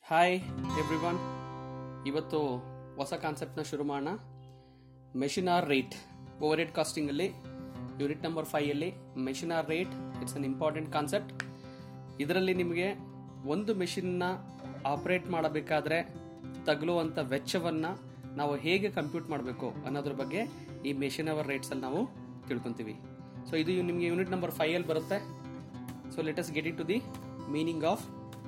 hi everyone ಇವತ್ತು ಹೊಸ ಕಾನ್ಸೆಪ್ಟ್ನ ಶುರು ಮಾಡೋಣ ಮೆಷಿನಾರ್ ರೇಟ್ ಓವರ್ ಹೆಡ್ ಕಾಸ್ಟಿಂಗಲ್ಲಿ ಯೂನಿಟ್ ನಂಬರ್ ಫೈಯಲ್ಲಿ machine hour rate it's an important concept ಇದರಲ್ಲಿ ನಿಮಗೆ ಒಂದು ಮೆಷಿನ್ನ ಆಪರೇಟ್ ಮಾಡಬೇಕಾದ್ರೆ ತಗಲುವಂಥ ವೆಚ್ಚವನ್ನು ನಾವು ಹೇಗೆ ಕಂಪ್ಯೂಟ್ ಮಾಡಬೇಕು ಅನ್ನೋದ್ರ ಬಗ್ಗೆ ಈ ಮೆಷಿನ್ ಅವರ್ ರೇಟ್ಸಲ್ಲಿ ನಾವು ತಿಳ್ಕೊತೀವಿ ಸೊ ಇದು ನಿಮಗೆ ಯೂನಿಟ್ ನಂಬರ್ ಫೈಯಲ್ಲಿ ಬರುತ್ತೆ so let's get it to the meaning of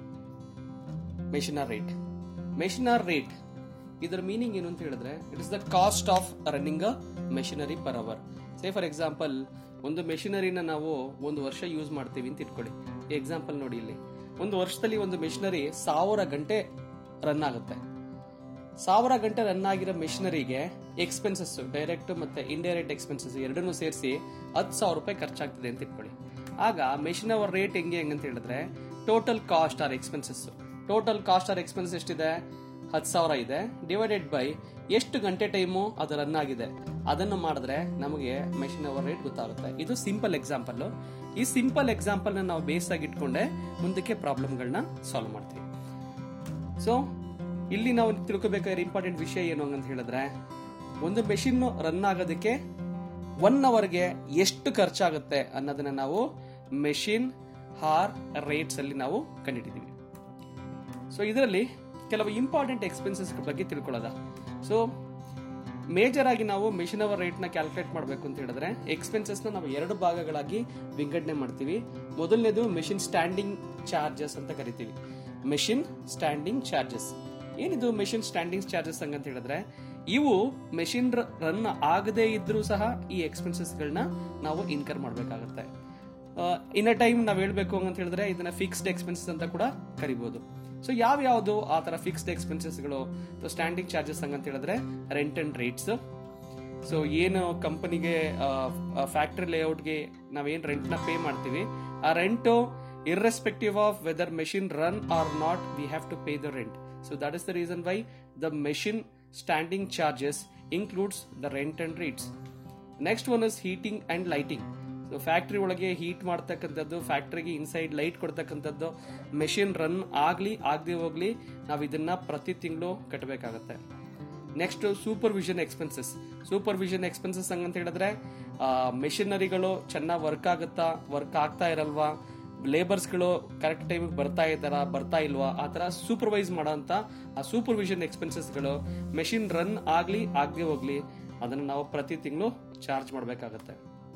machine hour rate machine hour rate ಇದರ ಮೀನಿಂಗ್ ಏನು ಅಂತ ಹೇಳಿದ್ರೆ it is the cost of running a machinery per hour say for example ಒಂದು ಮೆಷಿನರಿನ ನಾವು ಒಂದು ವರ್ಷ ಯೂಸ್ ಮಾಡ್ತೀವಿ ಅಂತ ಇಟ್ಕೊಳ್ಳಿ ಎಕ್ಸಾಂಪಲ್ ನೋಡಿ ಇಲ್ಲಿ ಒಂದು ವರ್ಷದಲ್ಲಿ ಒಂದು ಮೆಷಿನರಿ ಸಾವಿರ ಗಂಟೆ ರನ್ ಆಗುತ್ತೆ ಸಾವಿರ ಗಂಟೆ ರನ್ ಆಗಿರೋ ಮೆಷಿನರಿಗೆ ಎಕ್ಸ್ಪೆನ್ಸಸ್ ಡೈರೆಕ್ಟ್ ಮತ್ತೆ ಇಂಡೈರೆಕ್ಟ್ ಎಕ್ಸ್ಪೆನ್ಸಸ್ ಎರಡನ್ನೂ ಸೇರಿಸಿ ಹತ್ತು ಸಾವಿರ ರೂಪಾಯಿ ಖರ್ಚಾಗ್ತದೆ ಅಂತ ಇಟ್ಕೊಳ್ಳಿ ಆಗ ಮೆಷಿನ್ ಅವರ್ ರೇಟ್ ಹೆಂಗೆ ಹೆಂಗಂತ ಹೇಳಿದ್ರೆ total cost or expenses total cost or expense ಎಷ್ಟಿದೆ ಹತ್ತು ಸಾವಿರ ಇದೆ ಡಿವೈಡೆಡ್ ಬೈ ಎಷ್ಟು ಗಂಟೆ ಟೈಮು ಅದು ರನ್ ಆಗಿದೆ ಅದನ್ನು ಮಾಡಿದ್ರೆ ನಮಗೆ ಮೆಷಿನ್ ಅವರ್ ರೇಟ್ ಗೊತ್ತಾಗುತ್ತೆ ಇದು ಸಿಂಪಲ್ ಎಕ್ಸಾಂಪಲ್ ಈ ಸಿಂಪಲ್ ಎಕ್ಸಾಂಪಲ್ ನಾವು ಬೇಸ್ ಆಗಿ ಇಟ್ಕೊಂಡೆ ಮುಂದಕ್ಕೆ ಪ್ರಾಬ್ಲಮ್ಗಳನ್ನ ಸಾಲ್ವ್ ಮಾಡ್ತೀವಿ ಸೊ ಇಲ್ಲಿ ನಾವು ತಿಳ್ಕೊಬೇಕಾದ್ರೆ ಇಂಪಾರ್ಟೆಂಟ್ ವಿಷಯ ಏನು ಅಂತ ಹೇಳಿದ್ರೆ ಒಂದು ಮೆಷಿನ್ ರನ್ ಆಗೋದಕ್ಕೆ ಒನ್ ಅವರ್ಗೆ ಎಷ್ಟು ಖರ್ಚಾಗುತ್ತೆ ಅನ್ನೋದನ್ನ ನಾವು ಮೆಷಿನ್ ಹಾರ್ ರೇಟ್ಸ್ ಅಲ್ಲಿ ನಾವು ಕಂಡಿದ್ದೀವಿ ಸೊ ಇದರಲ್ಲಿ ಕೆಲವು ಇಂಪಾರ್ಟೆಂಟ್ ಎಕ್ಸ್ಪೆನ್ಸಸ್ ಬಗ್ಗೆ ತಿಳ್ಕೊಳ್ಳೋದ ಸೊ ಮೇಜರ್ ಆಗಿ ನಾವು ಮೆಷಿನ್ ಅವರ್ ರೇಟ್ ನ ಕ್ಯಾಲ್ಕುಲೇಟ್ ಮಾಡಬೇಕು ಅಂತ ಹೇಳಿದ್ರೆ ಎಕ್ಸ್ಪೆನ್ಸಸ್ ನ ನಾವು ಎರಡು ಭಾಗಗಳಾಗಿ ವಿಂಗಡಣೆ ಮಾಡ್ತೀವಿ ಮೊದಲನೇದು ಮೆಷಿನ್ ಸ್ಟ್ಯಾಂಡಿಂಗ್ ಚಾರ್ಜಸ್ ಅಂತ ಕರಿತೀವಿ ಮೆಷಿನ್ ಸ್ಟ್ಯಾಂಡಿಂಗ್ ಚಾರ್ಜಸ್ ಏನಿದು ಮೆಷಿನ್ ಸ್ಟ್ಯಾಂಡಿಂಗ್ ಚಾರ್ಜಸ್ ಅಂತ ಹೇಳಿದ್ರೆ ಇವು ಮೆಷಿನ್ ರನ್ ಆಗದೇ ಇದ್ರೂ ಸಹ ಈ ಎಕ್ಸ್ಪೆನ್ಸಸ್ ಗಳನ್ನ ನಾವು ಇನ್ಕರ್ ಮಾಡಬೇಕಾಗುತ್ತೆ ಇನ್ ಅ ಟೈಮ್ ನಾವ್ ಹೇಳ್ಬೇಕು ಅಂತ ಹೇಳಿದ್ರೆ ಇದನ್ನ ಫಿಕ್ಸ್ಡ್ ಎಕ್ಸ್ಪೆನ್ಸಸ್ ಅಂತ ಕೂಡ ಕರಿಬಹುದು ಸೊ ಯಾವ ಯಾವ್ದು ಆ ತರ ಫಿಕ್ಸ್ಡ್ ಎಕ್ಸ್ಪೆನ್ಸಸ್ಗಳು ಸ್ಟ್ಯಾಂಡಿಂಗ್ ಚಾರ್ಜಸ್ ಅಂತ ಹೇಳಿದ್ರೆ ರೆಂಟ್ ಅಂಡ್ ರೇಟ್ಸ್ ಸೊ ಏನು ಕಂಪನಿಗೆ ಫ್ಯಾಕ್ಟರಿ ಲೇಔಟ್ಗೆ ನಾವೇನ್ ರೆಂಟ್ ನ ಪೇ ಮಾಡ್ತೀವಿ ಆ rent irrespective of whether machine run or not we have to pay the rent so that is the reason why the machine standing charges includes the rent and rates next one is heating and lighting so factory ಒಳಗೆ heat ಮಾಡ್ತಕ್ಕಂಥದ್ದು ಫ್ಯಾಕ್ಟ್ರಿಗೆ inside light ಕೊಡ್ತಕ್ಕಂಥದ್ದು machine run ಆಗ್ಲಿ ಆಗದೆ ಹೋಗ್ಲಿ ನಾವು ಇದನ್ನ ಪ್ರತಿ ತಿಂಗಳು ಕಟ್ಟಬೇಕಾಗತ್ತೆ next supervision expenses supervision expenses ಹಂಗಂತ ಹೇಳಿದ್ರೆ ಮೆಷಿನರಿಗಳು ಚೆನ್ನಾಗಿ ವರ್ಕ್ ಆಗುತ್ತಾ ವರ್ಕ್ ಆಗ್ತಾ ಇರಲ್ವಾ ಲೇಬರ್ಸ್ಗಳು ಕರೆಕ್ಟ್ ಟೈಮಿಗೆ ಬರ್ತಾ ಇದ್ದಾರಾ ಬರ್ತಾ ಇಲ್ವಾ ಆ ತರ ಸೂಪರ್ವೈಸ್ ಮಾಡೋಂತ ಆ ಸೂಪರ್ವಿಷನ್ ಎಕ್ಸ್ಪೆನ್ಸಸ್ಗಳು ಮೆಷಿನ್ ರನ್ ಆಗ್ಲಿ ಆಗದೆ ಹೋಗ್ಲಿ ಅದನ್ನ ನಾವು ಪ್ರತಿ ತಿಂಗಳು ಚಾರ್ಜ್ ಮಾಡಬೇಕಾಗತ್ತೆ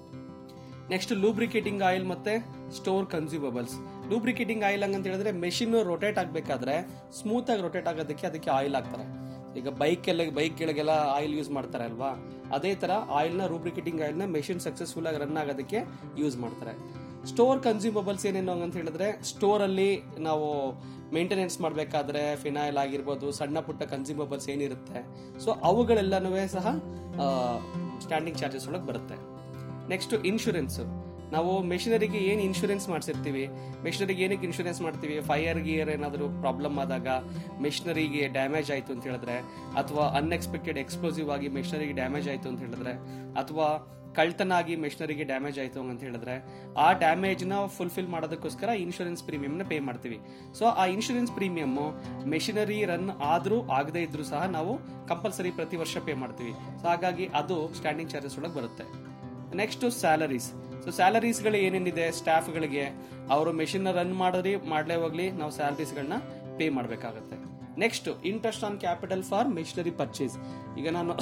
ನೆಕ್ಸ್ಟ್ ಲೂಬ್ರಿಕೇಟಿಂಗ್ ಆಯಿಲ್ ಮತ್ತೆ ಸ್ಟೋರ್ ಕನ್ಸ್ಯೂಮಬಲ್ಸ್ ಲೂಬ್ರಿಕೇಟಿಂಗ್ ಆಯಿಲ್ ಹಂಗಂತ ಹೇಳಿದ್ರೆ ಮೆಷಿನ್ ರೊಟೇಟ್ ಆಗಬೇಕಾದ್ರೆ ಸ್ಮೂತ್ ಆಗಿ ರೊಟೇಟ್ ಆಗೋದಕ್ಕೆ ಅದಕ್ಕೆ ಆಯಿಲ್ ಹಾಕ್ತಾರೆ ಈಗ ಬೈಕ್ ಎಲ್ಲ ಬೈಕ್ಗಳಿಗೆಲ್ಲ ಆಯಿಲ್ ಯೂಸ್ ಮಾಡ್ತಾರೆ ಅಲ್ವಾ ಅದೇ ತರ ಆಯಿಲ್ ನ ರೂಬ್ರಿಕೇಟಿಂಗ್ ಆಯಿಲ್ ನ ಮೆಷಿನ್ ಸಕ್ಸಸ್ಫುಲ್ ಆಗಿ ರನ್ ಆಗೋದಕ್ಕೆ ಯೂಸ್ ಮಾಡ್ತಾರೆ ಸ್ಟೋರ್ ಕನ್ಸ್ಯೂಮಬಲ್ಸ್ ಏನೇನು ಅಂತ ಹೇಳಿದ್ರೆ ಸ್ಟೋರ್ ಅಲ್ಲಿ ನಾವು ಮೇಂಟೆನೆನ್ಸ್ ಮಾಡಬೇಕಾದ್ರೆ ಫಿನಾಯಿಲ್ ಆಗಿರ್ಬೋದು ಸಣ್ಣ ಪುಟ್ಟ ಕನ್ಸ್ಯೂಮಬಲ್ಸ್ ಏನಿರುತ್ತೆ ಸೊ ಅವುಗಳೆಲ್ಲನೂ ಸಹ ಸ್ಟ್ಯಾಂಡಿಂಗ್ ಚಾರ್ಜಸ್ ಒಳಗೆ ಬರುತ್ತೆ ನೆಕ್ಸ್ಟ್ ಇನ್ಶೂರೆನ್ಸ್ ನಾವು ಮೆಷಿನರಿಗೆ ಏನು ಇನ್ಶೂರೆನ್ಸ್ ಮಾಡಿಸಿರ್ತೀವಿ ಮೆಷಿನರಿಗೆ ಏನಕ್ಕೆ ಇನ್ಶೂರೆನ್ಸ್ ಮಾಡ್ತೀವಿ ಫೈರ್ ಗಿಯರ್ ಏನಾದರೂ ಪ್ರಾಬ್ಲಮ್ ಆದಾಗ ಮೆಷಿನರಿಗೆ ಡ್ಯಾಮೇಜ್ ಆಯಿತು ಅಂತ ಹೇಳಿದ್ರೆ ಅಥವಾ ಅನ್ಎಕ್ಸ್ಪೆಕ್ಟೆಡ್ ಎಕ್ಸ್ಪ್ಲೋಸಿವ್ ಆಗಿ ಮೆಷಿನರಿಗೆ ಡ್ಯಾಮೇಜ್ ಆಯಿತು ಅಂತ ಹೇಳಿದ್ರೆ ಅಥವಾ ಕಳ್ತನ ಆಗಿ ಮೆಷಿನರಿಗೆ ಡ್ಯಾಮೇಜ್ ಆಯಿತು ಅಂತ ಹೇಳಿದ್ರೆ ಆ ಡ್ಯಾಮೇಜ್ ನ ಫುಲ್ಫಿಲ್ ಮಾಡೋದಕ್ಕೋಸ್ಕರ ಇನ್ಶೂರೆನ್ಸ್ ಪ್ರೀಮಿಯಂ ನ ಪೇ ಮಾಡ್ತೀವಿ ಸೊ ಆ ಇನ್ಶೂರೆನ್ಸ್ ಪ್ರೀಮಿಯಂ ಮೆಷಿನರಿ ರನ್ ಆದ್ರೂ ಆಗದೇ ಇದ್ರೂ ಸಹ ನಾವು ಕಂಪಲ್ಸರಿ ಪ್ರತಿ ವರ್ಷ ಪೇ ಮಾಡ್ತೀವಿ ಸೊ ಹಾಗಾಗಿ ಅದು ಸ್ಟ್ಯಾಂಡಿಂಗ್ ಚಾರ್ಜಸ್ ಒಳಗೆ ಬರುತ್ತೆ ನೆಕ್ಸ್ಟ್ ಸ್ಯಾಲರೀಸ್ ಸೊ ಸ್ಯಾಲರೀಸ್ಗಳು ಏನೇನಿದೆ ಸ್ಟಾಫ್ಗಳಿಗೆ ಅವರು ಮೆಷಿನ್ ರನ್ ಮಾಡಿದ್ರಿ ಮಾಡ್ಲೇ ಹೋಗ್ಲಿ ನಾವು ಸ್ಯಾಲರೀಸ್ಗಳನ್ನ ಪೇ ಮಾಡಬೇಕಾಗುತ್ತೆ next interest on capital for machinery purchase ಈಗ ನಾನು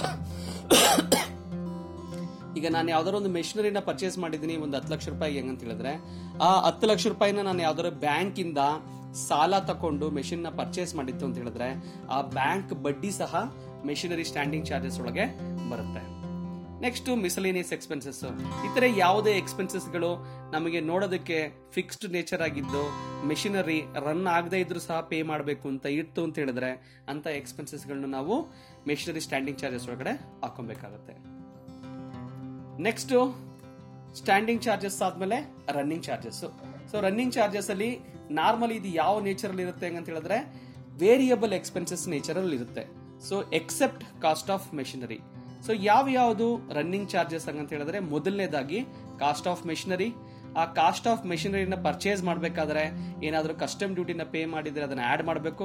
ಈಗ ನಾನು ಯಾವ್ದಾದ್ರು ಒಂದು ಮೆಷಿನರಿನ ಪರ್ಚೇಸ್ ಮಾಡಿದ್ದೀನಿ ಒಂದು ಹತ್ತು ಲಕ್ಷ ರೂಪಾಯಿ ಹೆಂಗಂತ ಹೇಳಿದ್ರೆ ಆ ಹತ್ತು ಲಕ್ಷ ರೂಪಾಯಿನ ನಾನು ಯಾವ್ದಾದ್ರು ಬ್ಯಾಂಕ್ ಇಂದ ಸಾಲ ತಕೊಂಡು ಮೆಷಿನ್ ನ ಪರ್ಚೇಸ್ ಮಾಡಿತ್ತು ಅಂತ ಹೇಳಿದ್ರೆ ಆ ಬ್ಯಾಂಕ್ ಬಡ್ಡಿ ಸಹ ಮೆಷಿನರಿ ಸ್ಟ್ಯಾಂಡಿಂಗ್ ಚಾರ್ಜಸ್ ಒಳಗೆ ಬರುತ್ತೆ ನೆಕ್ಸ್ಟ್ ಮಿಸಲೇನಿಯಸ್ ಎಕ್ಸ್ಪೆನ್ಸಸ್ ಇತರೆ ಯಾವುದೇ ಎಕ್ಸ್ಪೆನ್ಸಸ್ಗಳು ನಮಗೆ ನೋಡೋದಕ್ಕೆ ಫಿಕ್ಸ್ಡ್ ನೇಚರ್ ಆಗಿದ್ದು ಮೆಷಿನರಿ ರನ್ ಆಗದೆ ಇದ್ರೂ ಸಹ ಪೇ ಮಾಡಬೇಕು ಅಂತ ಇತ್ತು ಅಂತ ಹೇಳಿದ್ರೆ ಅಂತ ಎಕ್ಸ್ಪೆನ್ಸಸ್ಗಳನ್ನ ನಾವು ಮೆಷಿನರಿ ಸ್ಟ್ಯಾಂಡಿಂಗ್ ಚಾರ್ಜಸ್ ಒಳಗಡೆ ಹಾಕೊಬೇಕಾಗುತ್ತೆ ನೆಕ್ಸ್ಟ್ ಸ್ಟ್ಯಾಂಡಿಂಗ್ ಚಾರ್ಜಸ್ ಆದ್ಮೇಲೆ running charges so running charges ಅಲ್ಲಿ ನಾರ್ಮಲಿ ಇದು ಯಾವ ನೇಚರ್ ಅಲ್ಲಿ ಇರುತ್ತೆ ಅಂತ ಹೇಳಿದ್ರೆ ವೇರಿಯಬಲ್ ಎಕ್ಸ್ಪೆನ್ಸಸ್ ನೇಚರ್ ಅಲ್ಲಿ ಇರುತ್ತೆ so except cost of machinery so ಯಾವ ಯಾವುದು ರನ್ನಿಂಗ್ ಚಾರ್ಜಸ್ ಅಂತ ಹೇಳಿದ್ರೆ ಮೊದಲನೇದಾಗಿ ಕಾಸ್ಟ್ ಆಫ್ ಮೆಷಿನರಿ ಆ ಕಾಸ್ಟ್ ಆಫ್ ಮೆಷಿನರಿನ ಪರ್ಚೇಸ್ ಮಾಡಬೇಕಾದ್ರೆ ಏನಾದರೂ ಕಸ್ಟಮ್ ಡ್ಯೂಟಿನ ಪೇ ಮಾಡಿದ್ರೆ ಅದನ್ನ ಆಡ್ ಮಾಡಬೇಕು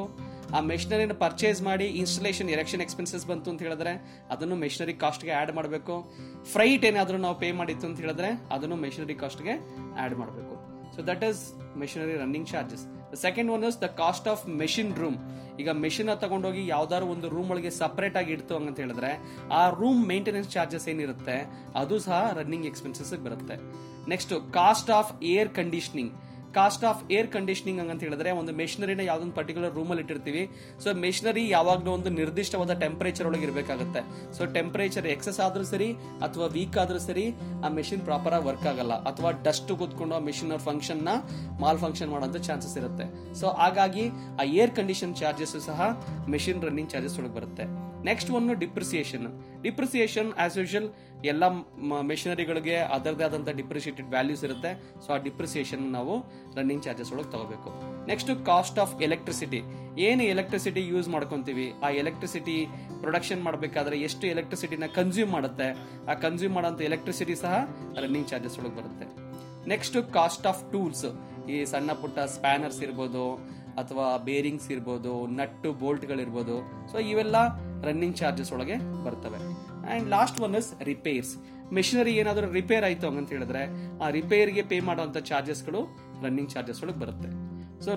ಆ ಮೆಷಿನರಿನ ಪರ್ಚೇಸ್ ಮಾಡಿ ಇನ್ಸ್ಟಾಲೇಷನ್ ಎರೆಕ್ಷನ್ ಎಕ್ಸ್ಪೆನ್ಸಸ್ ಬಂತು ಅಂತ ಹೇಳಿದ್ರೆ ಅದನ್ನು ಮೆಷಿನರಿ ಕಾಸ್ಟ್ಗೆ ಆಡ್ ಮಾಡಬೇಕು ಫ್ರೈಟ್ ಏನಾದರೂ ನಾವು ಪೇ ಮಾಡಿತ್ತು ಅಂತ ಹೇಳಿದ್ರೆ ಅದನ್ನು ಮೆಷಿನರಿ ಕಾಸ್ಟ್ಗೆ ಆಡ್ ಮಾಡಬೇಕು so that is machinery running charges the second one is the cost of machine room ಈಗ ಮೆಷಿನ್ ತಗೊಂಡೋಗಿ ಯಾವ್ದಾದ್ರು ಒಂದು ರೂಮ್ ಒಳಗೆ ಸಪರೇಟ್ ಆಗಿ ಇಡ್ತು ಅಂತ ಹೇಳಿದ್ರೆ ಆ ರೂಮ್ ಮೇಂಟೆನೆನ್ಸ್ ಚಾರ್ಜಸ್ ಏನಿರುತ್ತೆ ಅದು ಸಹ ರನ್ನಿಂಗ್ ಎಕ್ಸ್ಪೆನ್ಸಸ್ ಬರುತ್ತೆ next cost of air conditioning cost of air conditioning ಅಂತ ಹೇಳಿದ್ರೆ ಒಂದು ಮೆಷಿನರಿನ ಯಾವ್ದೊಂದು ಪರ್ಟಿಕ್ಯುಲರ್ ರೂಮ್ ಅಲ್ಲಿ ಇಟ್ಟಿರ್ತೀವಿ ಸೊ ಮೆಷಿನರಿ ಯಾವಾಗಲೂ ಒಂದು ನಿರ್ದಿಷ್ಟವಾದ ಟೆಂಪರೇಚರ್ ಒಳಗೆ ಇರಬೇಕಾಗುತ್ತೆ ಸೊ ಟೆಂಪರೇಚರ್ ಎಕ್ಸಸ್ ಆದ್ರೂ ಸರಿ ಅಥವಾ ವೀಕ್ ಆದ್ರೂ ಸರಿ ಆ ಮೆಷಿನ್ ಪ್ರಾಪರ್ ಆಗಿ ವರ್ಕ್ ಆಗಲ್ಲ ಅಥವಾ ಡಸ್ಟ್ ಕೂತ್ಕೊಂಡು ಆ ಮೆಷಿನ್ ಫಂಕ್ಷನ್ ನ ಮಾಲ್ ಫಂಕ್ಷನ್ ಮಾಡೋಂಥ ಚಾನ್ಸಸ್ ಇರುತ್ತೆ ಸೊ ಹಾಗಾಗಿ ಆ ಏರ್ ಕಂಡೀಷನ್ ಚಾರ್ಜಸ್ ಸಹ ಮೆಷಿನ್ ರನ್ನಿಂಗ್ ಚಾರ್ಜಸ್ ಒಳಗೆ ಬರುತ್ತೆ next one depreciation depreciation as usual ಎಲ್ಲ ಮೆಷಿನರಿಗಳಿಗೆ ಅದರದೇ ಆದಂತ ಡಿಪ್ರಿಸಿಯೇಟೆಡ್ ವ್ಯಾಲ್ಯೂಸ್ ಇರುತ್ತೆ ಸೊ ಆ ಡಿಪ್ರಿಸಿಯೇಷನ್ ನಾವು ರನ್ನಿಂಗ್ ಚಾರ್ಜಸ್ ಒಳಗೆ ತಗೋಬೇಕು ನೆಕ್ಸ್ಟ್ ಕಾಸ್ಟ್ ಆಫ್ ಎಲೆಕ್ಟ್ರಿಸಿಟಿ ಏನು ಎಲೆಕ್ಟ್ರಿಸಿಟಿ ಯೂಸ್ ಮಾಡ್ಕೊಂತೀವಿ ಆ ಎಲೆಕ್ಟ್ರಿಸಿಟಿ ಪ್ರೊಡಕ್ಷನ್ ಮಾಡಬೇಕಾದ್ರೆ ಎಷ್ಟು ಎಲೆಕ್ಟ್ರಿಸಿಟಿನ ಕನ್ಸ್ಯೂಮ್ ಮಾಡುತ್ತೆ ಆ ಕನ್ಸ್ಯೂಮ್ ಮಾಡೋಂಥ ಎಲೆಕ್ಟ್ರಿಸಿಟಿ ಸಹ ರನ್ನಿಂಗ್ ಚಾರ್ಜಸ್ ಒಳಗೆ ಬರುತ್ತೆ ನೆಕ್ಸ್ಟ್ ಕಾಸ್ಟ್ ಆಫ್ ಟೂಲ್ಸ್ ಈ ಸಣ್ಣ ಪುಟ್ಟ ಸ್ಪ್ಯಾನರ್ಸ್ ಇರ್ಬೋದು ಅಥವಾ ಬೇರಿಂಗ್ಸ್ ಇರ್ಬೋದು ನಟ್ಟು ಬೋಲ್ಟ್ಗಳಿರ್ಬೋದು ಸೊ ಇವೆಲ್ಲ ರನ್ನಿಂಗ್ ಚಾರ್ಜಸ್ ಒಳಗೆ ಬರ್ತವೆ and last one is repairs machinery ಏನಾದರೂ ರಿಪೇರ್ ಆಯ್ತು ಅಂತ ಹೇಳಿದ್ರೆ ಆ ರಿಪೇರ್ಗೆ ಪೇ ಮಾಡುವಂತ ಚಾರ್ಜಸ್ಗಳು ರನ್ನಿಂಗ್ ಚಾರ್ಜಸ್ ಒಳಗೆ ಬರುತ್ತೆ ಸೊ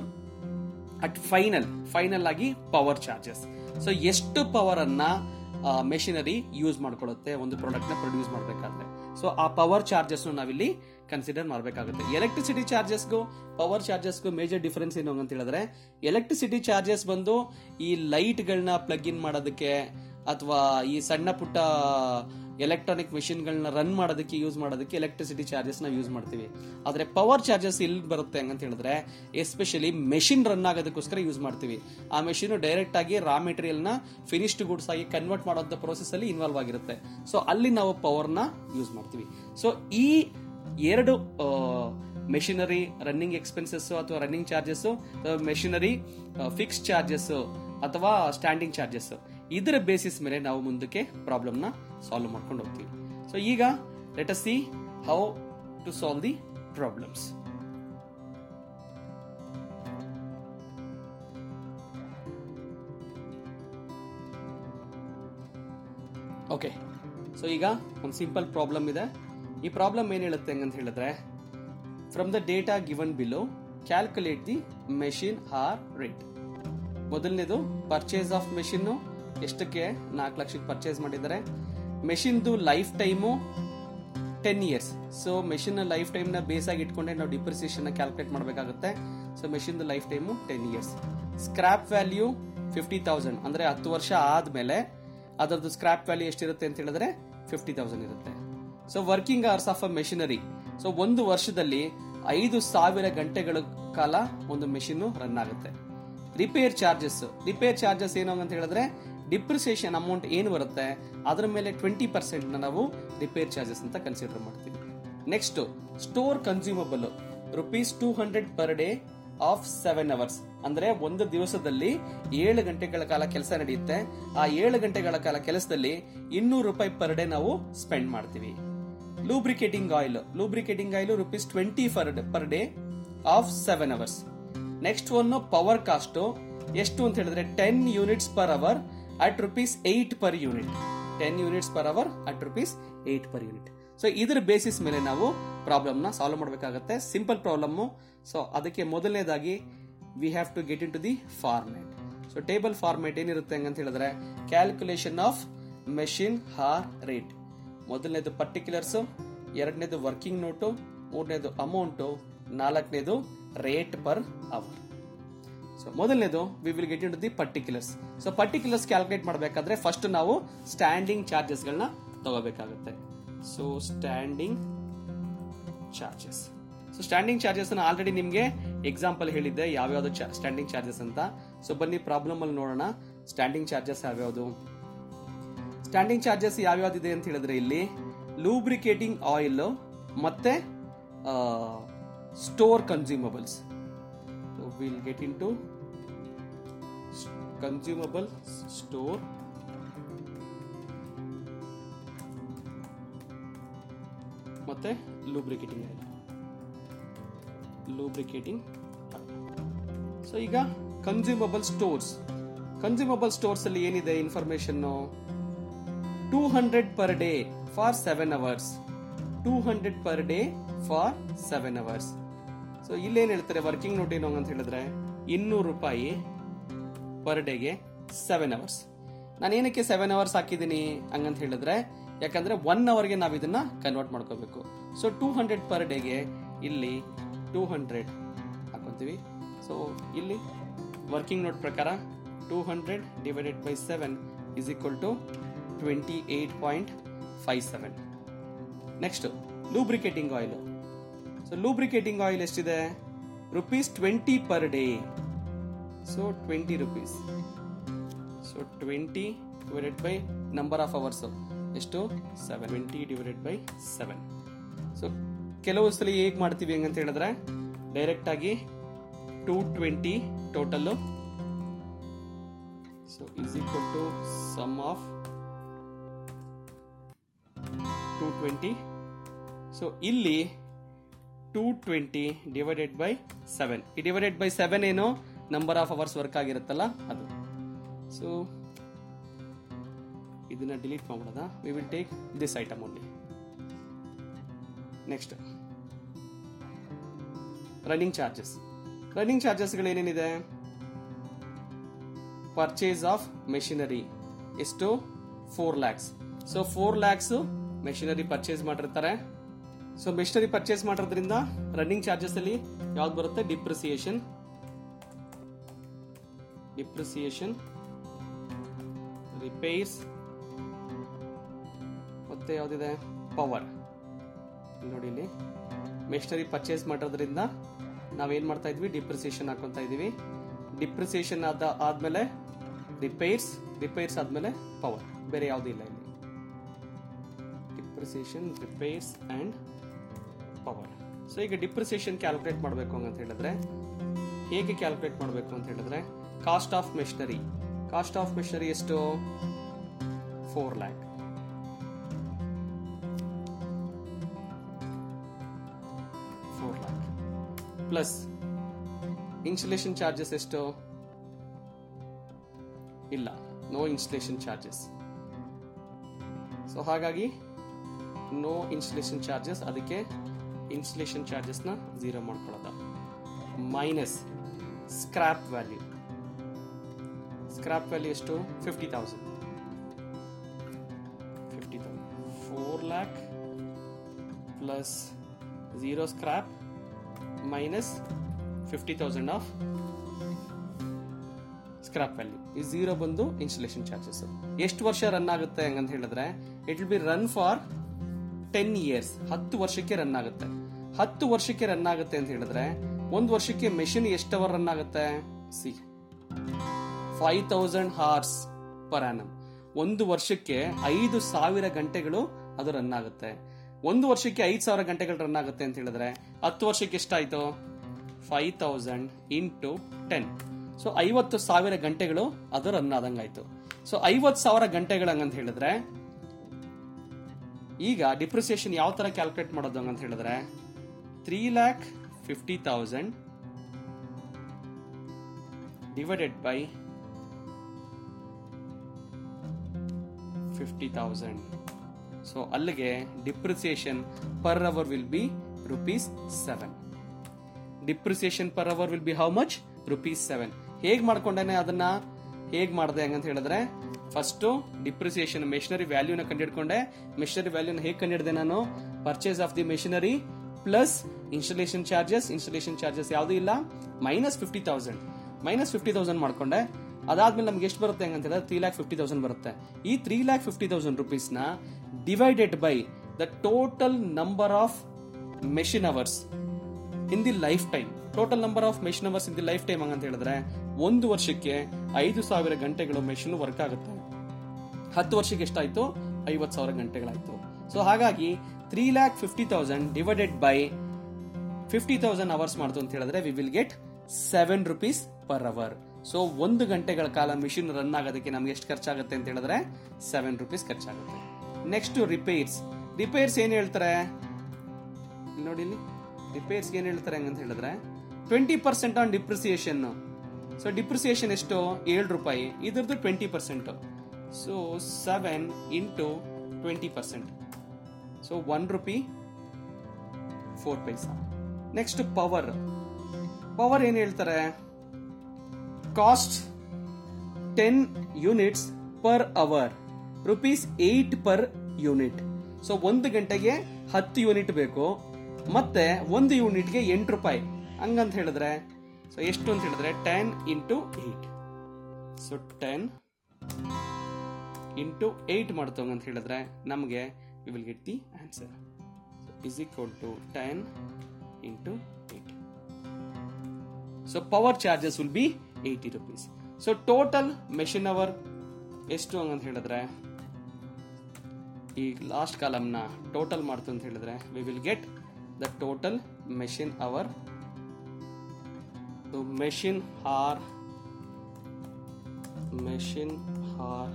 ಅಟ್ ಫೈನಲ್ ಫೈನಲ್ ಆಗಿ ಪವರ್ ಚಾರ್ಜಸ್ ಸೊ ಎಷ್ಟು ಪವರ್ ಅನ್ನ ಮೆಷಿನರಿ ಯೂಸ್ ಮಾಡ್ಕೊಳ್ಳುತ್ತೆ ಒಂದು ಪ್ರಾಡಕ್ಟ್ ನ ಪ್ರೊಡ್ಯೂಸ್ ಮಾಡಬೇಕಾದ್ರೆ ಸೊ ಆ ಪವರ್ ಚಾರ್ಜಸ್ ನಾವಿಲ್ಲಿ ಕನ್ಸಿಡರ್ ಮಾಡಬೇಕಾಗುತ್ತೆ ಎಲೆಕ್ಟ್ರಿಸಿಟಿ ಚಾರ್ಜಸ್ಗೂ ಪವರ್ ಚಾರ್ಜಸ್ಗೂ ಮೇಜರ್ ಡಿಫರೆನ್ಸ್ ಏನು ಅಂತ ಹೇಳಿದ್ರೆ ಎಲೆಕ್ಟ್ರಿಸಿಟಿ ಚಾರ್ಜಸ್ ಬಂದು ಈ ಲೈಟ್ಗಳನ್ನ ಪ್ಲಗ್ ಇನ್ ಮಾಡೋದಕ್ಕೆ ಅಥವಾ ಈ ಸಣ್ಣ ಪುಟ್ಟ ಎಲೆಕ್ಟ್ರಾನಿಕ್ ಗಳನ್ನ ರನ್ ಮಾಡೋದಕ್ಕೆ ಯೂಸ್ ಮಾಡೋದಕ್ಕೆ ಎಲೆಕ್ಟ್ರಿಸಿಟಿ ಚಾರ್ಜಸ್ ನಾವು ಯೂಸ್ ಮಾಡ್ತೀವಿ ಆದ್ರೆ ಪವರ್ ಚಾರ್ಜಸ್ ಎಲ್ಲಿ ಬರುತ್ತೆ ಅಂತ ಹೇಳಿದ್ರೆ ಎಸ್ಪೆಷಲಿ ಮೆಷಿನ್ ರನ್ ಆಗೋದಕ್ಕೋಸ್ಕರ ಯೂಸ್ ಮಾಡ್ತೀವಿ ಆ ಮೆಷಿನ್ ಡೈರೆಕ್ಟ್ ಆಗಿ ರಾ ಮೆಟೀರಿಯಲ್ ನ ಫಿನಿಶ್ಡ್ ಗುಡ್ಸ್ ಆಗಿ ಕನ್ವರ್ಟ್ ಮಾಡುವಂತ ಪ್ರೋಸೆಸ್ ಅಲ್ಲಿ ಇನ್ವಾಲ್ವ್ ಆಗಿರುತ್ತೆ ಸೊ ಅಲ್ಲಿ ನಾವು ಪವರ್ ನ ಯೂಸ್ ಮಾಡ್ತೀವಿ ಸೊ ಈ ಎರಡು ಮೆಷಿನರಿ ರನ್ನಿಂಗ್ ಎಕ್ಸ್ಪೆನ್ಸಸ್ ಅಥವಾ running charges machinery fix charges ಅಥವಾ ಸ್ಟ್ಯಾಂಡಿಂಗ್ ಚಾರ್ಜಸ್ ಇದರ ಬೇಸಿಸ್ ಮೇಲೆ ನಾವು ಮುಂದಕ್ಕೆ ಪ್ರಾಬ್ಲಮ್ ನ ಸಾಲ್ವ್ ಮಾಡ್ಕೊಂಡು ಹೋಗ್ತೀವಿ ಸೊ ಈಗ let us see how to solve the problems okay so ಈಗ ಒಂದು ಸಿಂಪಲ್ ಪ್ರಾಬ್ಲಮ್ ಇದೆ ಈ ಪ್ರಾಬ್ಲಮ್ ಏನ್ ಹೇಳುತ್ತೆ ಅಂತ ಹೇಳಿದ್ರೆ from the data given below calculate the machine hour rate ಮೊದಲನೇದು ಪರ್ಚೇಸ್ ಆಫ್ ಮೆಷಿನ್ ಎಷ್ಟಕ್ಕೆ ನಾಲ್ಕು ಲಕ್ಷಕ್ಕೆ ಪರ್ಚೇಸ್ ಮಾಡಿದ್ದಾರೆ ಮೆಷಿನ್ದು life time ten years so machine life time ನ ಬೇಸ್ ಆಗಿ ಇಟ್ಕೊಂಡೆ ನಾವು ಡಿಪ್ರಿಸಿಯೇಷನ್ ಕ್ಯಾಲ್ಕುಲೇಟ್ ಮಾಡಬೇಕಾಗುತ್ತೆ so machine life time ten years scrap value fifty thousand ಅಂದ್ರೆ ಹತ್ತು ವರ್ಷ ಆದ್ಮೇಲೆ ಅದರದ್ದು ಸ್ಕ್ರಾಪ್ ವ್ಯಾಲ್ಯೂ ಎಷ್ಟಿರುತ್ತೆ ಅಂತ ಹೇಳಿದ್ರೆ ಫಿಫ್ಟಿ ತೌಸಂಡ್ ಇರುತ್ತೆ so working hours of a machinery so ಒಂದು ವರ್ಷದಲ್ಲಿ ಐದು ಸಾವಿರ ಗಂಟೆಗಳ ಕಾಲ ಒಂದು ಮೆಷಿನ್ ರನ್ ಆಗುತ್ತೆ ರಿಪೇರ್ ಚಾರ್ಜಸ್ ರಿಪೇರ್ ಚಾರ್ಜಸ್ ಏನು ಅಂತ ಹೇಳಿದ್ರೆ ಡಿಪ್ರಿಸಿಯೇಷನ್ ಅಮೌಂಟ್ ಏನು ಬರುತ್ತೆ ಅದರ ಮೇಲೆ ಟ್ವೆಂಟಿ ಪರ್ಸೆಂಟ್ ನಾವು ರಿಪೇರ್ ಚಾರ್ಜಸ್ ಅಂತ ಕನ್ಸಿಡರ್ ಮಾಡ್ತೀವಿ next store consumable rupees two hundred per day of seven hours ಅಂದ್ರೆ ಒಂದು ದಿವಸದಲ್ಲಿ ಏಳು ಗಂಟೆಗಳ ಕಾಲ ಕೆಲಸ ನಡೆಯುತ್ತೆ ಆ ಏಳು ಗಂಟೆಗಳ ಕಾಲ ಕೆಲಸದಲ್ಲಿ ಇನ್ನೂರು ರೂಪಾಯಿ ಪರ್ ಡೇ ನಾವು ಸ್ಪೆಂಡ್ ಮಾಡ್ತೀವಿ lubricating oil lubricating oil rupees twenty per per day of seven hours next one power cost ಎಷ್ಟು ಅಂತ ಹೇಳಿದ್ರೆ ten units per hour at rupees eight per unit ten units per hour at rupees eight per unit so ಇದರ basis ಮೇಲೆ ನಾವು problem ನ solve ಮಾಡಬೇಕಾಗುತ್ತೆ simple problem so ಅದಕ್ಕೆ ಮೊದಲನೇದಾಗಿ we have to get in to the format so table format ಏನಿರುತ್ತೆ ಅಂತ ಹೇಳಿದ್ರೆ calculation of machine hour rate ಮೊದಲನೇದು ಪರ್ಟಿಕ್ಯುಲರ್ಸ್ ಎರಡನೇದು ವರ್ಕಿಂಗ್ ನೋಟು ಮೂರನೇದು ಅಮೌಂಟು ನಾಲ್ಕನೇದು ರೇಟ್ ಪರ್ ಅವರ್ ಸೊ ಮೊದಲನೇದು we will get in to the particulars so particulars calculate ಮಾಡಬೇಕಾದ್ರೆ first ನಾವು ಸ್ಟ್ಯಾಂಡಿಂಗ್ ಚಾರ್ಜಸ್ಗಳನ್ನ ತಗೋಬೇಕಾಗುತ್ತೆ so standing charges so standing charges already ನಿಮಗೆ ಎಕ್ಸಾಂಪಲ್ ಹೇಳಿದ್ದೆ ಯಾವ್ಯಾವ್ದು ಸ್ಟ್ಯಾಂಡಿಂಗ್ ಚಾರ್ಜಸ್ ಅಂತ ಸೊ ಬನ್ನಿ ಪ್ರಾಬ್ಲಮ್ ಅಲ್ಲಿ ನೋಡೋಣ ಸ್ಟ್ಯಾಂಡಿಂಗ್ ಚಾರ್ಜಸ್ ಯಾವ್ಯಾವುದು ಸ್ಟ್ಯಾಂಡಿಂಗ್ ಚಾರ್ಜಸ್ ಯಾವ್ಯಾವ್ದಿದೆ ಅಂತ ಹೇಳಿದ್ರೆ ಇಲ್ಲಿ ಲೂಬ್ರಿಕೇಟಿಂಗ್ ಆಯಿಲ್ ಮತ್ತೆ store consumables will get in to consumable store ಮತ್ತೆ ಲೂಬ್ರಿಕೇಟಿಂಗ್ ಆಯಿಲ್ ಲೂಬ್ರಿಕೇಟಿಂಗ್ ಸೊ ಈಗ ಕನ್ಸ್ಯೂಮಬಲ್ ಸ್ಟೋರ್ಸ್ ಕನ್ಸ್ಯೂಮಬಲ್ ಸ್ಟೋರ್ಸ್ ಅಲ್ಲಿ ಏನಿದೆ information two hundred per day for seven hours two hundred per day for seven hours so ಇಲ್ಲೇನ್ ಹೇಳ್ತಾರೆ working note ಏನು ಅಂತ ಹೇಳಿದ್ರೆ ಇನ್ನೂರು ರೂಪಾಯಿ ಪರ್ ಡೇಗೆ ಸೆವೆನ್ ಅವರ್ಸ್ ನಾನು ಏನಕ್ಕೆ ಸೆವೆನ್ ಅವರ್ಸ್ ಹಾಕಿದ್ದೀನಿ ಹಂಗಂತ ಹೇಳಿದ್ರೆ ಯಾಕಂದ್ರೆ ಒನ್ ಅವರ್ಗೆ ನಾವು ಇದನ್ನ ಕನ್ವರ್ಟ್ ಮಾಡ್ಕೋಬೇಕು ಸೊ ಟೂ ಹಂಡ್ರೆಡ್ ಪರ್ ಡೇಗೆ ಇಲ್ಲಿ ಟೂ ಹಂಡ್ರೆಡ್ ಹಾಕೊಂತೀವಿ ಸೊ ಇಲ್ಲಿ ವರ್ಕಿಂಗ್ ನೋಟ್ ಪ್ರಕಾರ two hundred divided by seven is equal to twenty eight point five seven next lubricating oil so lubricating oil ಎಷ್ಟಿದೆ rupees twenty per day so twenty rupees so twenty divided by number of hours ಎಷ್ಟು seven twenty divided by seven so ಕೆಲವು ಸಲ ಹೇಗೆ ಮಾಡ್ತೀವಿ ಹೆಂಗಂತ ಹೇಳಿದ್ರೆ direct ಆಗಿ two twenty total so is equal to sum of two twenty so ಇಲ್ಲಿ two twenty divided by seven ಈ ಡಿವೈಡೆಡ್ ಬೈ ಸೆವೆನ್ ಏನು ನಂಬರ್ ಆಫ್ ಅವರ್ಸ್ ವರ್ಕ್ ಆಗಿರುತ್ತಲ್ಲ ಅದು ಸೊ ಇದನ್ನ ಡಿಲೀಟ್ ಮಾಡ್ಬಿಡೋದ we will take this item only next running charges running charges ಏನೇನಿದೆ purchase of machinery ಎಷ್ಟು four lakhs so four lakhs machinery purchase ಮಾಡಿರ್ತಾರೆ so machinery purchase ಮಾಡೋದ್ರಿಂದ running charges ಅಲ್ಲಿ ಯಾವ್ದು ಬರುತ್ತೆ ಡಿಪ್ರಿಸಿಯೇಷನ್ ಡಿಪ್ರಿಸಿಯೇಷನ್ ರಿಪೇರ್ಸ್ ಮತ್ತೆ ಯಾವ್ದಿದೆ ಪವರ್ ನೋಡಿ ಇಲ್ಲಿ ಮೆಷಿನರಿ ಪರ್ಚೇಸ್ ಮಾಡೋದ್ರಿಂದ ನಾವೇನ್ ಮಾಡ್ತಾ ಇದ್ವಿ ಡಿಪ್ರಿಸಿಯೇಷನ್ ಹಾಕೊಂತ ಇದೀವಿ ಡಿಪ್ರಿಸಿಯೇಷನ್ ಆದ ಆದ್ಮೇಲೆ ರಿಪೇರ್ಸ್ ರಿಪೇರ್ಸ್ ಆದ್ಮೇಲೆ ಪವರ್ ಬೇರೆ ಯಾವ್ದು ಇಲ್ಲ ಇಲ್ಲಿ depreciation repairs and power so ಈಗ ಡಿಪ್ರಿಸಿಯೇಷನ್ ಕ್ಯಾಲ್ಕುಲೇಟ್ ಮಾಡಬೇಕು ಅಂತ ಹೇಳಿದ್ರೆ ಹೇಗೆ ಕ್ಯಾಲ್ಕುಲೇಟ್ ಮಾಡಬೇಕು ಅಂತ ಹೇಳಿದ್ರೆ cost of machinery cost of machinery ಎಷ್ಟು four lakh four lakh plus installation charges ಎಷ್ಟು ಇಲ್ಲ ನೋ ಇನ್ಸ್ಟಲೇಷನ್ ಚಾರ್ಜಸ್ ಸೊ ಹಾಗಾಗಿ ನೋ ಇನ್ಸ್ಟಲೇಷನ್ ಚಾರ್ಜಸ್ ಅದಕ್ಕೆ ಇನ್ಸ್ಟಲೇಷನ್ ಚಾರ್ಜಸ್ ನ ಝೀರೋ ಮಾಡ್ಕೊಳ್ಳೋದ minus scrap value scrap value ಎಷ್ಟು fifty thousand fifty thousand four lakh plus zero scrap minus fifty thousand of scrap value ಈ zero ಬಂದು installation charges ಎಷ್ಟು ವರ್ಷ run ಆಗುತ್ತೆ ಹಂಗಂತ ಹೇಳಿದ್ರೆ it will be run for ten years ಹತ್ತು ವರ್ಷಕ್ಕೆ ರನ್ ಆಗುತ್ತೆ ಹತ್ತು ವರ್ಷಕ್ಕೆ ರನ್ ಆಗುತ್ತೆ ಅಂತ ಹೇಳಿದ್ರೆ ಒಂದು ವರ್ಷಕ್ಕೆ ಮೆಷಿನ್ ಎಷ್ಟು ಅವರ್ ರನ್ ಆಗುತ್ತೆ see five thousand hours per annum ಒಂದು ವರ್ಷಕ್ಕೆ ಐದು ಸಾವಿರ ಗಂಟೆಗಳು ಅದು ರನ್ ಆಗುತ್ತೆ ಒಂದು ವರ್ಷಕ್ಕೆ ಐದು ಸಾವಿರ ಗಂಟೆಗಳು ರನ್ ಆಗುತ್ತೆ ಅಂತ ಹೇಳಿದ್ರೆ ಹತ್ತು ವರ್ಷಕ್ಕೆ ಎಷ್ಟಾಯ್ತು five thousand into ten so ಐವತ್ತು ಸಾವಿರ ಗಂಟೆಗಳು ಅದು ರನ್ ಆದಂಗಾಯ್ತು ಸೊ ಐವತ್ತು ಸಾವಿರ ಗಂಟೆಗಳು ಹಂಗಂತ ಹೇಳಿದ್ರೆ ಈಗ ಡಿಪ್ರಿಸಿಯೇಷನ್ ಯಾವ ತರ ಕ್ಯಾಲ್ಕುಲೇಟ್ ಮಾಡೋದು ಹಂಗಂತ ಹೇಳಿದ್ರೆ three lakh fifty thousand divided by fifty thousand so ಅಲ್ಲಿಗೆ depreciation per hour will be rupees seven depreciation per hour will be how much rupees seven ಹೇಗ್ ಮಾಡ್ಕೊಂಡೇನೆ ಅದನ್ನ ಹೇಗ್ ಮಾಡಿದೆ ಹಂಗಂತ ಹೇಳಿದ್ರೆ ಫಸ್ಟ್ ಡಿಪ್ರಿಸಿಯೇಷನ್ ಮೆಷಿನರಿ ವ್ಯಾಲ್ಯೂನ ಕಂಡಿಡ್ಕೊಂಡೆ ಮೆಷಿನರಿ ವ್ಯಾಲ್ಯೂನ ಹೇಗೆ ಕಂಡಿಡ್ದೆ ನಾನು purchase of the machinery plus installation charges installation charges ಯಾವುದು ಇಲ್ಲ minus fifty thousand minus fifty thousand ಮಾಡ್ಕೊಂಡೆ ಅದಾದ್ಮೇಲೆ ನಮ್ಗೆ ಎಷ್ಟು ಬರುತ್ತೆ ಹಂಗಂತ ಹೇಳಿದ್ರೆ ತ್ರೀ ಲ್ಯಾಕ್ ಫಿಫ್ಟಿ ತೌಸಂಡ್ ಬರುತ್ತೆ ಈ three lakh fifty thousand rupees ನ divided by the total number of machine hours in the life time total number of machine hours in the life time ಅಂತ ಹೇಳಿದ್ರೆ ಒಂದು ವರ್ಷಕ್ಕೆ ಐದು ಸಾವಿರ ಗಂಟೆಗಳು ಮೆಷಿನ್ ವರ್ಕ್ ಆಗುತ್ತೆ ಹತ್ತು ವರ್ಷಕ್ಕೆ ಎಷ್ಟಾಯ್ತು ಐವತ್ತು ಸಾವಿರ ಗಂಟೆಗಳಾಯ್ತು ಸೊ ಹಾಗಾಗಿ three lakh fifty thousand divided by fifty thousand hours ಮಾಡ್ತು ಅಂತ ಹೇಳಿದ್ರೆ we will get seven rupees per hour so ಒಂದು ಗಂಟೆಗಳ ಕಾಲ ಮಿಷಿನ್ ರನ್ ಆಗೋದಕ್ಕೆ ನಮ್ಗೆ ಎಷ್ಟು ಖರ್ಚಾಗುತ್ತೆ ಅಂತ ಹೇಳಿದ್ರೆ ಸೆವೆನ್ ರುಪೀಸ್ ಖರ್ಚಾಗುತ್ತೆ ನೆಕ್ಸ್ಟ್ ರಿಪೇರ್ಸ್ ರಿಪೇರ್ಸ್ ಏನ್ ಹೇಳ್ತಾರೆ ಇಲ್ಲಿ ನೋಡಿ ಇಲ್ಲಿ ರಿಪೇರ್ಸ್ ಏನ್ ಹೇಳ್ತಾರೆ ಹಂಗಂತ ಹೇಳಿದ್ರೆ twenty percent on depreciation so depreciation ಎಷ್ಟು ಏಳು ರೂಪಾಯಿ ಇದ್ರದ್ದು twenty percent so seven into twenty percent so one rupee four paisa next power power ಏನ್ ಹೇಳ್ತಾರೆ cost ten units per hour rupees eight per unit so ಒಂದು ಗಂಟೆಗೆ ಹತ್ತು ಯೂನಿಟ್ ಬೇಕು ಮತ್ತೆ ಒಂದು ಯೂನಿಟ್ಗೆ ಎಂಟು ರೂಪಾಯಿ ಹಂಗಂತ ಹೇಳಿದ್ರೆ ಸೊ ಎಷ್ಟು ಅಂತ ಹೇಳಿದ್ರೆ ten into eight so ten into eight ಮಾಡ್ತೋಂಗ ಅಂತ ಹೇಳಿದ್ರೆ ನಮಗೆ we will get the answer is equal to ten into eight so power charges will be eighty rupees so total machine hour ಎಷ್ಟು ಅಂತ ಹೇಳಿದ್ರೆ ಈ ಲಾಸ್ಟ್ ಕಾಲಮ್ನ ಟೋಟಲ್ ಮಾಡ್ತು ಅಂತ ಹೇಳಿದ್ರೆ we will get the total machine hour machine hour machine hour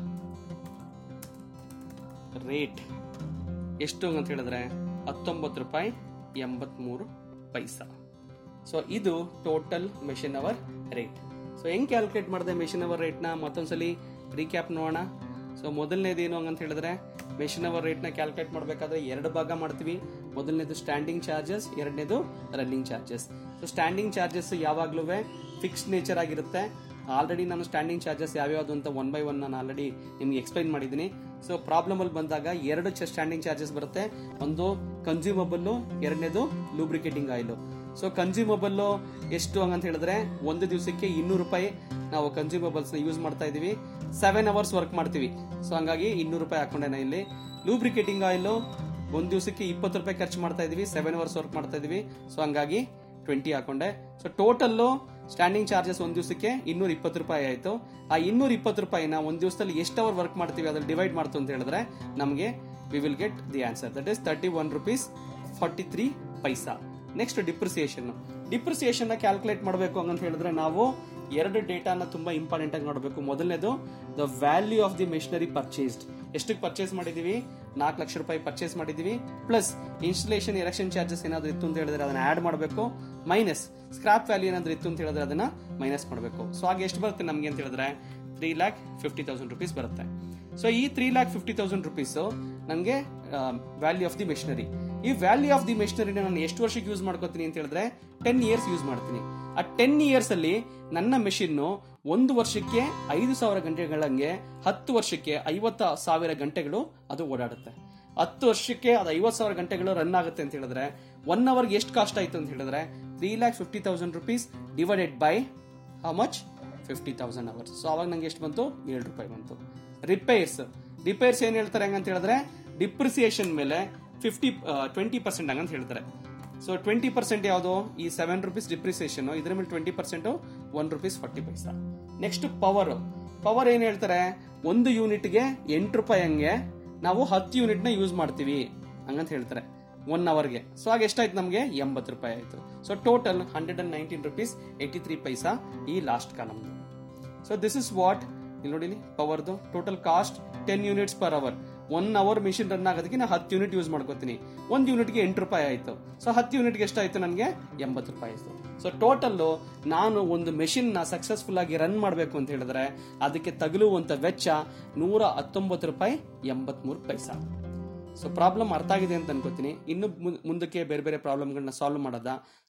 rate ಎಷ್ಟು ಅಂತ ಹೇಳಿದ್ರೆ ಹತ್ತೊಂಬತ್ತು ರೂಪಾಯಿ ಎಂಬತ್ಮೂರು ಪೈಸಾ ಸೊ ಇದು total machine hour rate so ಹೆಂಗ್ ಕ್ಯಾಲ್ಕುಲೇಟ್ ಮಾಡಿದೆ ಮೆಷಿನ್ ಅವರ್ ರೇಟ್ನ ಮತ್ತೊಂದ್ಸಲಿ ರೀಕ್ಯಾಪ್ ನೋಡೋಣ ಸೊ ಮೊದಲನೇದೇನು ಅಂತ ಹೇಳಿದ್ರೆ ಮೆಷಿನ್ ಅವರ್ ರೇಟ್ನ ಕ್ಯಾಲ್ಕುಲೇಟ್ ಮಾಡಬೇಕಾದ್ರೆ ಎರಡು ಭಾಗ ಮಾಡ್ತೀವಿ ಮೊದಲನೇದು ಸ್ಟ್ಯಾಂಡಿಂಗ್ ಚಾರ್ಜಸ್ ಎರಡನೇದು running charges so standing charges ಯಾವಾಗ್ಲೂ ಫಿಕ್ಸ್ಡ್ ನೇಚರ್ ಆಗಿರುತ್ತೆ ಆಲ್ರೆಡಿ ನಾನು ಸ್ಟ್ಯಾಂಡಿಂಗ್ ಚಾರ್ಜಸ್ ಯಾವ್ಯಾವ್ದು ಅಂತ ಒನ್ ಬೈ ಒನ್ ನಾನು ಆಲ್ರೆಡಿ ನಿಮ್ಗೆ ಎಕ್ಸ್ಪ್ಲೈನ್ ಮಾಡಿದ್ದೀನಿ ಸೊ ಪ್ರಾಬ್ಲಮ್ ಅಲ್ಲಿ ಬಂದಾಗ ಎರಡು ಸ್ಟ್ಯಾಂಡಿಂಗ್ ಚಾರ್ಜಸ್ ಬರುತ್ತೆ ಒಂದು ಕನ್ಸ್ಯೂಮಬಲ್ ಎರಡನೇದು ಲೂಬ್ರಿಕೇಟಿಂಗ್ ಆಯಿಲ್ ಸೊ ಕನ್ಸ್ಯೂಮಬಲ್ ಎಷ್ಟು ಹಂಗಂತ ಹೇಳಿದ್ರೆ ಒಂದು ದಿವಸಕ್ಕೆ ಇನ್ನೂರು ರೂಪಾಯಿ ನಾವು ಕನ್ಸ್ಯೂಮಬಲ್ಸ್ ನ ಯೂಸ್ ಮಾಡ್ತಾ ಇದೀವಿ ಸೆವೆನ್ ಅವರ್ಸ್ ವರ್ಕ್ ಮಾಡ್ತೀವಿ ಸೊ ಹಂಗಾಗಿ ಇನ್ನೂರು ರೂಪಾಯಿ ಹಾಕೊಂಡೆ ನಾ ಇಲ್ಲಿ ಲೂಬ್ರಿಕೇಟಿಂಗ್ ಆಯಿಲ್ ಒಂದ್ ದಿವಸಕ್ಕೆ ಇಪ್ಪತ್ತು ರೂಪಾಯಿ ಖರ್ಚು ಮಾಡ್ತಾ ಇದೀವಿ ಸೆವೆನ್ ಅವರ್ಸ್ ವರ್ಕ್ ಮಾಡ್ತಾ ಇದೀವಿ ಸೊ ಹಂಗಾಗಿ ಟ್ವೆಂಟಿ ಹಾಕೊಂಡೆ ಸೊ ಟೋಟಲ್ ಸ್ಟ್ಯಾಂಡಿಂಗ್ ಚಾರ್ಜಸ್ ಒಂದ್ ದಿವಸಕ್ಕೆ ಇನ್ನೂರ ಇಪ್ಪತ್ತು ರೂಪಾಯಿ ಆಯ್ತು ಆ ಇನ್ನೂರ ಇಪ್ಪತ್ತು ರೂಪಾಯಿನ ಒಂದ್ ದಿವಸದಲ್ಲಿ ಎಷ್ಟು ಅವರ್ ವರ್ಕ್ ಮಾಡ್ತೀವಿ ಅದ್ರಲ್ಲಿ ಡಿವೈಡ್ ಮಾಡ್ತು ಅಂತ ಹೇಳಿದ್ರೆ ನಮಗೆ we will get the answer that is thirty one rupees forty three paisa next depreciation depreciation ನ ಕ್ಯಾಲ್ಕುಲೇಟ್ ಮಾಡಬೇಕು ಅಂತ ಹೇಳಿದ್ರೆ ನಾವು ಎರಡು ಡೇಟಾನ ತುಂಬಾ ಇಂಪಾರ್ಟೆಂಟ್ ಆಗಿ ನೋಡಬೇಕು ಮೊದಲನೇದು the value of the machinery purchased ಎಷ್ಟಕ್ಕೆ ಪರ್ಚೇಸ್ ಮಾಡಿದೀವಿ ನಾಲ್ಕು ಲಕ್ಷ ರೂಪಾಯಿ ಪರ್ಚೇಸ್ ಮಾಡಿದೀವಿ ಪ್ಲಸ್ ಇನ್ಸ್ಟಲೇಷನ್ ಎಲೆಕ್ಷನ್ ಚಾರ್ಜಸ್ ಏನಾದ್ರು ಇತ್ತು ಅಂತ ಹೇಳಿದ್ರೆ ಅದನ್ನ ಆಡ್ ಮಾಡಬೇಕು ಮೈನಸ್ ಸ್ಕ್ರಾಪ್ ವ್ಯಾಲ್ಯೂ ಏನಾದ್ರು ಇತ್ತು ಅಂತ ಹೇಳಿದ್ರೆ ಅದನ್ನ ಮೈನಸ್ ಮಾಡಬೇಕು ಸೊ ಆಗ ಎಷ್ಟು ಬರುತ್ತೆ ನಮಗೆ ಅಂತ ಹೇಳಿದ್ರೆ three lakh fifty thousand rupees ಬರುತ್ತೆ ಸೊ ಈ three lakh fifty thousand rupees ನನಗೆ ವ್ಯಾಲ್ಯೂ ಆಫ್ ದಿ ಮೆಷಿನರಿ ಈ ವ್ಯಾಲ್ಯೂ ಆಫ್ ದಿ ಮೆಷಿನರಿನ ನಾನು ಎಷ್ಟು ವರ್ಷಕ್ಕೆ ಯೂಸ್ ಮಾಡ್ಕೋತೀನಿ ಅಂತ ಹೇಳಿದ್ರೆ ಟೆನ್ ಇಯರ್ಸ್ ಯೂಸ್ ಮಾಡ್ತೀನಿ ಆ ಟೆನ್ ಇಯರ್ಸ್ ಅಲ್ಲಿ ನನ್ನ ಮೆಷಿನ್ ಒಂದು ವರ್ಷಕ್ಕೆ ಐದು ಸಾವಿರ ಗಂಟೆಗಳಂಗೆ ಹತ್ತು ವರ್ಷಕ್ಕೆ ಐವತ್ತ ಸಾವಿರ ಗಂಟೆಗಳು ಅದು ಓಡಾಡುತ್ತೆ ಹತ್ತು ವರ್ಷಕ್ಕೆ ಅದು ಐವತ್ತು ಸಾವಿರ ಗಂಟೆಗಳು ರನ್ ಆಗುತ್ತೆ ಅಂತ ಹೇಳಿದ್ರೆ ಒನ್ ಅವರ್ಗೆ ಎಷ್ಟು ಕಾಸ್ಟ್ ಆಯ್ತು ಅಂತ ಹೇಳಿದ್ರೆ three lakh fifty thousand rupees divided by how much fifty thousand hours so ಅವಾಗ ನಂಗೆ ಎಷ್ಟು ಬಂತು ಏಳು ರೂಪಾಯಿ ಬಂತು ರಿಪೇರ್ಸ್ ರಿಪೇರ್ಸ್ ಏನ್ ಹೇಳ್ತಾರೆ ಹಂಗಂತ ಹೇಳಿದ್ರೆ ಡಿಪ್ರಿಸಿಯೇಷನ್ ಮೇಲೆ ಫಿಫ್ಟಿ ಟ್ವೆಂಟಿ ಪರ್ಸೆಂಟ್ ಹಂಗಂತ ಹೇಳ್ತಾರೆ ಸೊ ಟ್ವೆಂಟಿ ಪರ್ಸೆಂಟ್ ಯಾವುದು ಈ ಸೆವೆನ್ ರುಪೀಸ್ ಡಿಪ್ರಿಸಿಯೇಷನ್ ಇದ್ರ ಮೇಲೆ twenty percent one rupees forty paisa next power power ಏನ್ ಹೇಳ್ತಾರೆ ಒಂದು ಯೂನಿಟ್ಗೆ ಎಂಟು ರೂಪಾಯಿ ಹಂಗೆ ನಾವು ಹತ್ತು ಯೂನಿಟ್ ನ ಯೂಸ್ ಮಾಡ್ತೀವಿ ಹಂಗಂತ ಹೇಳ್ತಾರೆ ಒನ್ ಅವರ್ಗೆ ಸೊ ಆಗ ಎಷ್ಟಾಯ್ತು ನಮಗೆ ಎಂಬತ್ತು ರೂಪಾಯಿ ಆಯ್ತು so total hundred and nineteen rupees eighty three paisa ಈ last column so this is what ಇಲ್ಲಿ ನೋಡಿ ಪವರ್ದು total cost ten units per hour one hour machine run ಆಗೋದಕ್ಕೆ ನಾನು ಹತ್ತು ಯೂನಿಟ್ ಯೂಸ್ ಮಾಡ್ಕೋತೀನಿ ಒಂದು ಯೂನಿಟ್ಗೆ ಎಂಟು ರೂಪಾಯಿ ಆಯ್ತು ಸೊ ಹತ್ತು ಯೂನಿಟ್ಗೆ ಎಷ್ಟಾಯ್ತು ನನಗೆ ಎಂಬತ್ತು ರೂಪಾಯಿ ಆಯ್ತು ಸೊ ಟೋಟಲ್ ನಾನು ಒಂದು ಮೆಷಿನ್ ನ ಸಕ್ಸಸ್ಫುಲ್ ಆಗಿ ರನ್ ಮಾಡಬೇಕು ಅಂತ ಹೇಳಿದ್ರೆ ಅದಕ್ಕೆ ತಗುಲುವಂತ ವೆಚ್ಚ ನೂರ ಹತ್ತೊಂಬತ್ತು ರೂಪಾಯಿ ಎಂಬತ್ಮೂರು ಪೈಸಾ ಸೊ ಪ್ರಾಬ್ಲಮ್ ಅರ್ಥ ಆಗಿದೆ ಅಂತ ಅನ್ಕೋತೀನಿ ಇನ್ನು ಮುಂ- ಮುಂದಕ್ಕೆ ಬೇರೆ ಬೇರೆ ಪ್ರಾಬ್ಲಮ್ಗಳನ್ನ ಸಾಲ್ವ್ ಮಾಡೋದ